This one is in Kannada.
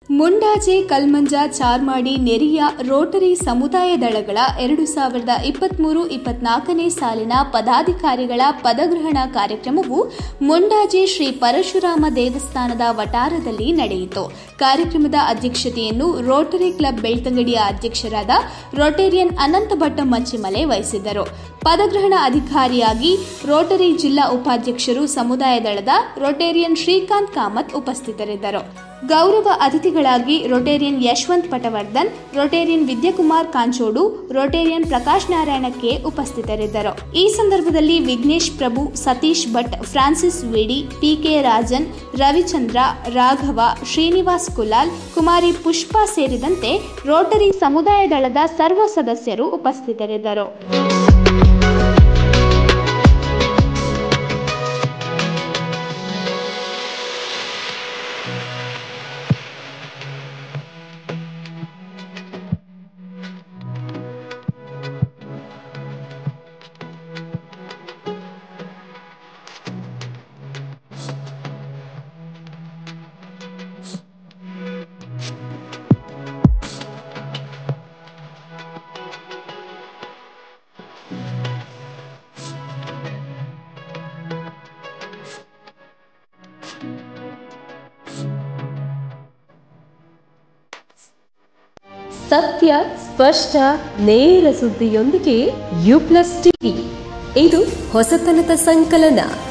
ಮುಂಡಾಜೆ ಕಲ್ಮಂಜ ಚಾರ್ಮಾಡಿ ನೆರಿಯ ರೋಟರಿ ಸಮುದಾಯ ದಳಗಳ ಎರಡು ಸಾವಿರದ ಇಪ್ಪತ್ಮೂರು ಇಪ್ಪತ್ನಾಲ್ಕನೇ ಸಾಲಿನ ಪದಾಧಿಕಾರಿಗಳ ಪದಗ್ರಹಣ ಕಾರ್ಯಕ್ರಮವು ಮುಂಡಾಜೆ ಶ್ರೀ ಪರಶುರಾಮ ದೇವಸ್ಥಾನದ ವಟಾರದಲ್ಲಿ ನಡೆಯಿತು ಕಾರ್ಯಕ್ರಮದ ಅಧ್ಯಕ್ಷತೆಯನ್ನು ರೋಟರಿ ಕ್ಲಬ್ ಬೆಳ್ತಂಗಡಿಯ ಅಧ್ಯಕ್ಷರಾದ ರೋಟೇರಿಯನ್ ಅನಂತ ಭಟ್ಟ ಮಚ್ಚಿಮಲೆ ವಹಿಸಿದ್ದರು ಪದಗ್ರಹಣ ಅಧಿಕಾರಿಯಾಗಿ ರೋಟರಿ ಜಿಲ್ಲಾ ಉಪಾಧ್ಯಕ್ಷರು ಸಮುದಾಯ ದಳದ ರೋಟೇರಿಯನ್ ಶ್ರೀಕಾಂತ್ ಕಾಮತ್ ಉಪಸ್ಥಿತರಿದ್ದರು ಗೌರವ ಅತಿಥಿಗಳಾಗಿ Rotarian Yashwant Patwardhan Rotarian Vidyakumar Kanchodu Rotarian Prakash Narayana K ಉಪಸ್ಥಿತರಿದ್ದರು ಈ ಸಂದರ್ಭದಲ್ಲಿ ವಿಘ್ನೇಶ್ ಪ್ರಭು ಸತೀಶ್ ಭಟ್ ಫ್ರಾನ್ಸಿಸ್ ವೇಡಿ ಪಿಕೆ ರಾಜನ್ ರವಿಚಂದ್ರ ರಾಘವ ಶ್ರೀನಿವಾಸ್ ಕುಲಾಲ್ ಕುಮಾರಿ ಪುಷ್ಪಾ ಸೇರಿದಂತೆ ರೋಟರಿ ಸಮುದಾಯ ದಳದ ಸರ್ವ ಸದಸ್ಯರು ಉಪಸ್ಥಿತರಿದ್ದರು ಸತ್ಯ ಸ್ಪಷ್ಟ ನೇರ ಸುದ್ದಿಯೊಂದಿಗೆ ಯು ಪ್ಲಸ್ ಟಿವಿ ಇದು ಹೊಸತನದ ಸಂಕಲನ